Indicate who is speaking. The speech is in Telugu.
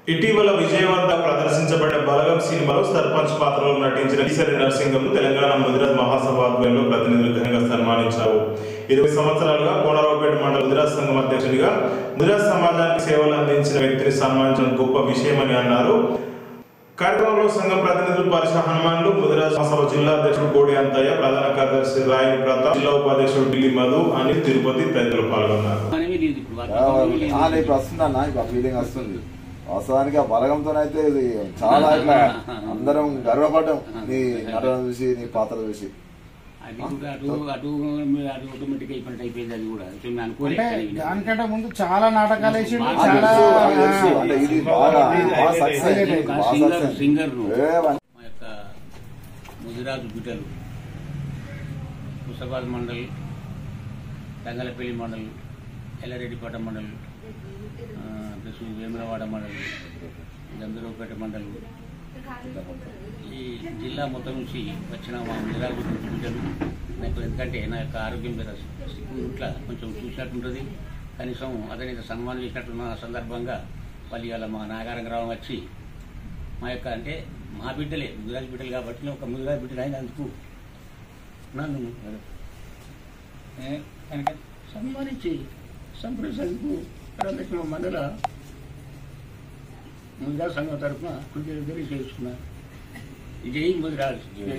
Speaker 1: ఇటీవల విజయవాడ ప్రదర్శించబడిన బలగం సినిమాలో సర్పంచ్ పాత్రలో నటించిన ఈసరి నరసింహం తెలంగాణ ముదిరాజ్ మహాసభ ఆధ్వర్యంలో ప్రతినిధులు ఘనంగా సన్మానించారు ఇరవై సంవత్సరాలుగా కోనరావుపేట మండల ముదిరాజ్ సంఘం అధ్యక్షుడిగా ముదిరాజ్ సమాజానికి సేవలు అందించిన వ్యక్తిని సన్మానించడం గొప్ప విషయమని అన్నారు కార్యక్రమంలో సంఘం ప్రతినిధులు పరిష హనుమాన్లు ముదిరాజ్ మహాసభ జిల్లా అధ్యక్షుడు కోడి అంతయ్య ప్రధాన కార్యదర్శి రాయని ప్రతాప్ జిల్లా ఉపాధ్యక్షుడు ఢిల్లీ మధు అనిల్ తిరుపతి తదితరులు పాల్గొన్నారు
Speaker 2: మనమే లేదు ఇప్పుడు
Speaker 3: ఆ,
Speaker 2: వాతావరణం లేదు.
Speaker 3: ఆ, ఇప్పుడు వస్తుంది అన్న ఇప్పుడు ఫీలింగ్ వస్తుంది వాస్తవానికి ఆ బలగంతో అయితే ఇది చాలా ఇట్లా అందరం గర్వపడ్డాం నీ నటన చూసి నీ పాత్ర చూసి
Speaker 2: అది కూడా అటు అటు అది ఆటోమేటిక్ అయిపోయినట్టు అయిపోయింది అది కూడా సో మేము అనుకోలేదు
Speaker 4: అంటే
Speaker 2: కానీ విన్నాం.
Speaker 4: దానికంటే ముందు చాలా నాటకాలు వేసిండు
Speaker 2: బాగా
Speaker 3: నాకు
Speaker 4: చాలా
Speaker 3: తెలుసు, నాకు తెలుసు. అంటే ఇది బాగా బాగా సక్సెస్
Speaker 4: highlight
Speaker 2: ఒక
Speaker 3: బాగా
Speaker 2: సింగర్
Speaker 3: సక్సెస్
Speaker 2: సింగర్ ను
Speaker 3: ఏ,
Speaker 2: మా యొక్క ముదిరాజు బిడ్డలు ముసాబాద్ మండల్ దంగలపల్లి మండల్ ఎల్లారెడ్డిపేట మండల్ ఆ, ప్లస్ వేములవాడ మండల్ గంభీరపేట మండల్ ఈ జిల్లా మొత్తం నుంచి వచ్చిన మా ముదిరాజు బిడ్డలు నాకు ఎందుకంటే నా యొక్క ఆరోగ్యం మీద ఇట్లా కొంచెం చూసినట్టుంటుంది కనీసం అతనికి సన్మానం చేసినట్టున్న సందర్భంగా వాళ్ళు ఇవాళ మా నాగారం గ్రామం వచ్చి మా యొక్క అంటే మా బిడ్డలే ముదిరాజు బిడ్డలు కాబట్టి ఒక ముదిరాజు బిడ్డలు అయినందుకు నన్ను ఏ, కనుక సన్మానించి సంప్రదించేందుకు ప్రారంభించిన మండల ముదిరాజు సంఘం తరఫున కృతజ్ఞతలు తెలియజేసుకున్నాను జై ముదిరాజు